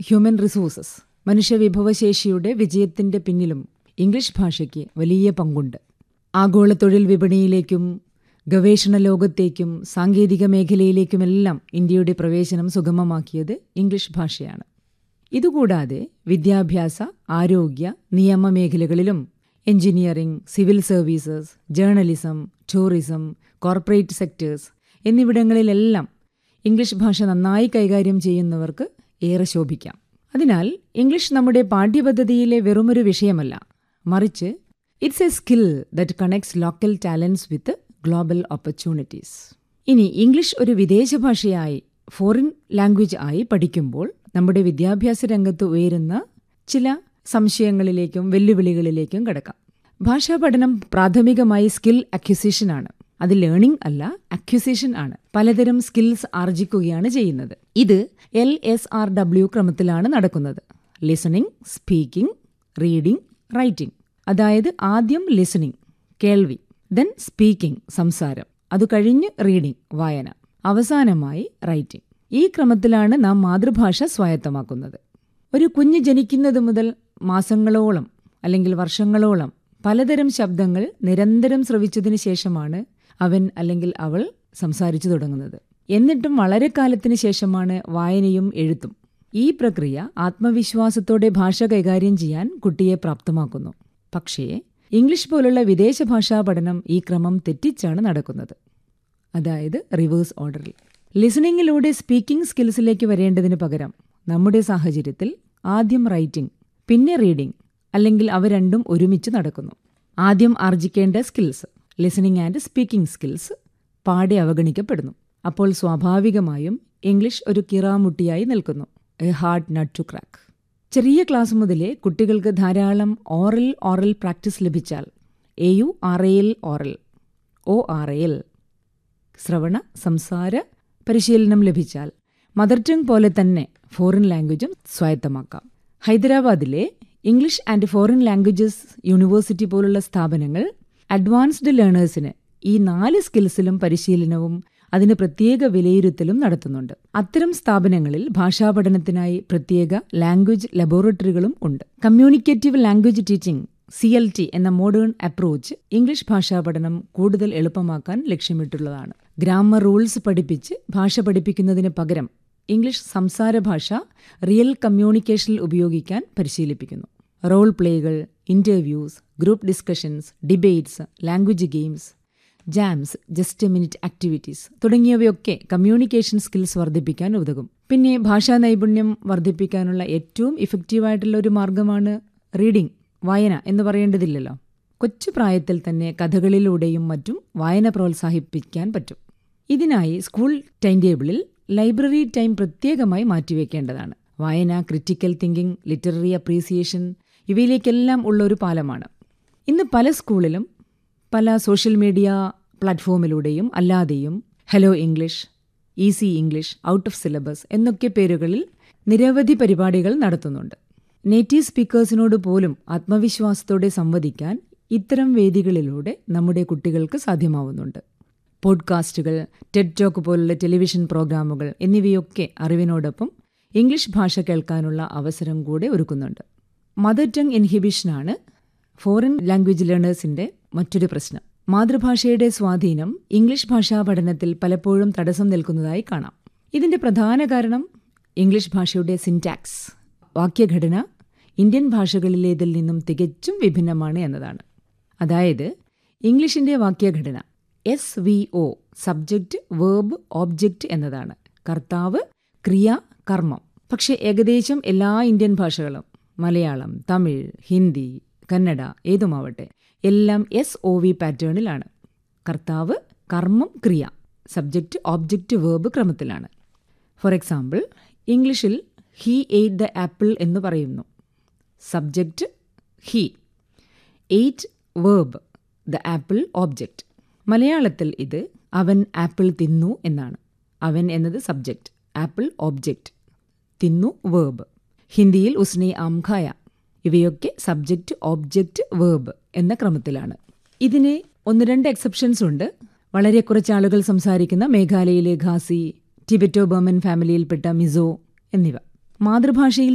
human resources മനുഷ്യവിഭവശേഷിയുടെ വിജയത്തിന്റെ പിന്നിലും English ഭാഷയ്ക്ക് വലിയ പങ്കുണ്ട് ആഗോള തൊഴിൽ വിപണിയിലേക്കും ഗവേഷണ ലോകത്തേക്കും സാങ്കേതിക മേഖലയിലേക്കുമെല്ലാം ഇന്ത്യയുടെ പ്രവേശനം സുഗമമാക്കിയത് ഇംഗ്ലീഷ് ഭാഷയാണ് ഇതുകൂടാതെ വിദ്യാഭ്യാസ ആരോഗ്യ നിയമ മേഖലകളിലും engineering civil services journalism tourism corporate sectors എന്നിവിടങ്ങളിലെല്ലാം ഇംഗ്ലീഷ് ഭാഷ നന്നായി കൈകാര്യം ചെയ്യുന്നവർക്ക് ഏറെ ശോഭിക്കാം അതിനാൽ ഇംഗ്ലീഷ് നമ്മുടെ പാഠ്യപദ്ധതിയിലെ വെറുമൊരു വിഷയമല്ല മറിച്ച് it's a skill that connects local talents with global opportunities ഇനി ഇംഗ്ലീഷ് ഒരു വിദേശ ഭാഷയായി ഫോറിൻ ലാംഗ്വേജ് ആയി പഠിക്കുമ്പോൾ നമ്മുടെ വിദ്യാഭ്യാസ രംഗത്ത് ഉയരുന്ന ചില സംശയങ്ങളിലേക്കും വെല്ലുവിളികളിലേക്കും കടക്കാം ഭാഷാ പഠനം പ്രാഥമികമായി സ്കിൽ അക്വിസിഷൻ ആണ് അത് ലേണിംഗ് അല്ല അക്വിസിഷൻ ആണ് പലതരം സ്കിൽസ് ആർജിക്കുകയാണ് ചെയ്യുന്നത് ഇത് എൽ എസ് ആർ ഡബ്ല്യു ക്രമത്തിലാണ് നടക്കുന്നത് ലിസണിംഗ് സ്പീക്കിംഗ് റീഡിംഗ് റൈറ്റിംഗ് അതായത് ആദ്യം ലിസണിംഗ് കേൾവി ദെൻ സ്പീക്കിംഗ് സംസാരം അത് കഴിഞ്ഞ് റീഡിംഗ് വായന അവസാനമായി റൈറ്റിംഗ് ഈ ക്രമത്തിലാണ് നാം മാതൃഭാഷ സ്വായത്തമാക്കുന്നത് ഒരു കുഞ്ഞ് ജനിക്കുന്നത് മുതൽ മാസങ്ങളോളം അല്ലെങ്കിൽ വർഷങ്ങളോളം പലതരം ശബ്ദങ്ങൾ നിരന്തരം ശ്രവിച്ചതിന് ശേഷമാണ് അവൻ അല്ലെങ്കിൽ അവൾ സംസാരിച്ചു തുടങ്ങുന്നത് എന്നിട്ടും വളരെ കാലത്തിന് ശേഷമാണ് വായനയും എഴുത്തും ഈ പ്രക്രിയ ആത്മവിശ്വാസത്തോടെ ഭാഷ കൈകാര്യം ചെയ്യാൻ കുട്ടിയെ പ്രാപ്തമാക്കുന്നു പക്ഷേ ഇംഗ്ലീഷ് പോലുള്ള വിദേശ ഭാഷാ പഠനം ഈ ക്രമം തെറ്റിച്ചാണ് നടക്കുന്നത് അതായത് റിവേഴ്സ് ഓർഡറിൽ ലിസണിങ്ങിലൂടെ സ്പീക്കിംഗ് സ്കിൽസിലേക്ക് വരേണ്ടതിന് പകരം നമ്മുടെ സാഹചര്യത്തിൽ ആദ്യം റൈറ്റിംഗ് പിന്നെ റീഡിംഗ് അല്ലെങ്കിൽ അവ രണ്ടും ഒരുമിച്ച് നടക്കുന്നു ആദ്യം ആർജിക്കേണ്ട skills listening and speaking skills പാടെ അവഗണിക്കപ്പെടുന്നു അപ്പോൾ സ്വാഭാവികമായും ഇംഗ്ലീഷ് ഒരു കിറാമുട്ടിയായി നിൽക്കുന്നു a hard nut to crack ചെറിയ ക്ലാസ് മുതലേ കുട്ടികൾക്ക് ധാരാളം ഓറൽ ഓറൽ പ്രാക്ടീസ് ലഭിച്ചാൽ A U R L oral O R L ശ്രവണ സംസാര പരിശീലനം ലഭിച്ചാൽ മദർ ടങ് പോലെ തന്നെ ഫോറിൻ ലാംഗ്വേജും സ്വായത്തമാക്കാം ഹൈദരാബാദിലെ English and foreign languages university പോലുള്ള സ്ഥാപനങ്ങൾ അഡ്വാൻസ്ഡ് ലേണേഴ്സിന് ഈ നാല് സ്കിൽസിലും പരിശീലനവും അതിന് പ്രത്യേക വിലയിരുത്തലും നടത്തുന്നുണ്ട് അത്തരം സ്ഥാപനങ്ങളിൽ ഭാഷാ പഠനത്തിനായി പ്രത്യേക ലാംഗ്വേജ് ലബോറട്ടറികളും ഉണ്ട് communicative language teaching C L T എന്ന മോഡേൺ അപ്രോച്ച് ഇംഗ്ലീഷ് ഭാഷാ പഠനം കൂടുതൽ എളുപ്പമാക്കാൻ ലക്ഷ്യമിട്ടുള്ളതാണ് ഗ്രാമർ റൂൾസ് പഠിപ്പിച്ച് ഭാഷ പഠിപ്പിക്കുന്നതിന് പകരം ഇംഗ്ലീഷ് സംസാര ഭാഷ റിയൽ കമ്മ്യൂണിക്കേഷനിൽ ഉപയോഗിക്കാൻ പരിശീലിപ്പിക്കുന്നു റോൾ പ്ലേകൾ interviews group discussions debates language games jams just minute activities തുടങ്ങിയവയൊക്കെ കമ്മ്യൂണിക്കേഷൻ സ്കിൽസ് വർദ്ധിപ്പിക്കാൻ ഉതകും പിന്നെ ഭാഷാ നൈപുണ്യം വർദ്ധിപ്പിക്കാനുള്ള ഏറ്റവും ഇഫക്റ്റീവായിട്ടുള്ള ഒരു മാർഗമാണ് റീഡിംഗ് വായന എന്ന് പറയേണ്ടതില്ലല്ലോ കൊച്ചു പ്രായത്തിൽ തന്നെ കഥകളിലൂടെയും മറ്റും വായന പ്രോത്സാഹിപ്പിക്കാൻ പറ്റും ഇതിനായി സ്കൂൾ ടൈം ടേബിളിൽ ലൈബ്രറി ടൈം പ്രത്യേകമായി മാറ്റിവെക്കേണ്ടതാണ് വായന ക്രിറ്റിക്കൽ തിങ്കിംഗ് ലിറ്റററി അപ്രീസിയേഷൻ ഇവയിലേക്കെല്ലാം ഉള്ള ഒരു പാലമാണ് ഇന്ന് പല സ്കൂളിലും പല സോഷ്യൽ മീഡിയ പ്ലാറ്റ്ഫോമിലൂടെയും അല്ലാതെയും hello English easy English out of syllabus എന്നൊക്കെ പേരുകളിൽ നിരവധി പരിപാടികൾ നടത്തുന്നുണ്ട് നേറ്റീവ് സ്പീക്കേഴ്സിനോട് പോലും ആത്മവിശ്വാസത്തോടെ സംവദിക്കാൻ ഇത്തരം വേദികളിലൂടെ നമ്മുടെ കുട്ടികൾക്ക് സാധ്യമാവുന്നുണ്ട് പോഡ്കാസ്റ്റുകൾ ടെഡ് ടോക്ക് പോലുള്ള ടെലിവിഷൻ പ്രോഗ്രാമുകൾ എന്നിവയൊക്കെ അറിവിനോടൊപ്പം ഇംഗ്ലീഷ് ഭാഷ കേൾക്കാനുള്ള അവസരം കൂടെ ഒരുക്കുന്നുണ്ട് മദർ ടങ് ഇൻഹിബിഷനാണ് ഫോറിൻ ലാംഗ്വേജ് ലേണേഴ്സിന്റെ മറ്റൊരു പ്രശ്നം മാതൃഭാഷയുടെ സ്വാധീനം ഇംഗ്ലീഷ് ഭാഷാ പഠനത്തിൽ പലപ്പോഴും തടസ്സം നിൽക്കുന്നതായി കാണാം ഇതിന്റെ പ്രധാന കാരണം ഇംഗ്ലീഷ് ഭാഷയുടെ സിൻടാക്സ് വാക്യഘടന ഇന്ത്യൻ ഭാഷകളിലേതിൽ നിന്നും തികച്ചും വിഭിന്നമാണ് എന്നതാണ് അതായത് ഇംഗ്ലീഷിന്റെ വാക്യഘടന S V O subject verb object എന്നതാണ് കർത്താവ് ക്രിയ കർമ്മം പക്ഷേ ഏകദേശം എല്ലാ ഇന്ത്യൻ ഭാഷകളും മലയാളം തമിഴ് ഹിന്ദി കന്നഡ ഏതുമാവട്ടെ എല്ലാം എസ് ഒ വി പാറ്റേണിലാണ് കർത്താവ് കർമ്മം ക്രിയ സബ്ജക്റ്റ് ഓബ്ജക്റ്റ് വേർബ് ക്രമത്തിലാണ് ഫോർ എക്സാമ്പിൾ ഇംഗ്ലീഷിൽ ഹീ എയ്റ്റ് ദ ആപ്പിൾ എന്ന് പറയുന്നു subject he ate verb the apple object മലയാളത്തിൽ ഇത് അവൻ ആപ്പിൾ തിന്നു എന്നാണ് അവൻ എന്നത് സബ്ജക്റ്റ് ആപ്പിൾ ഓബ്ജക്റ്റ് തിന്നു വേർബ് ഹിന്ദിയിൽ ഉസ്നെ ആം ഖായ ഇവയൊക്കെ സബ്ജക്റ്റ് ഓബ്ജക്റ്റ് വേർബ് എന്ന ക്രമത്തിലാണ് ഇതിന് ഒന്ന് രണ്ട് എക്സെപ്ഷൻസ് ഉണ്ട് വളരെ കുറച്ച് ആളുകൾ സംസാരിക്കുന്ന മേഘാലയയിലെ ഖാസി ടിബറ്റോ ബർമൻ ഫാമിലിയിൽപ്പെട്ട മിസോ എന്നിവ മാതൃഭാഷയിൽ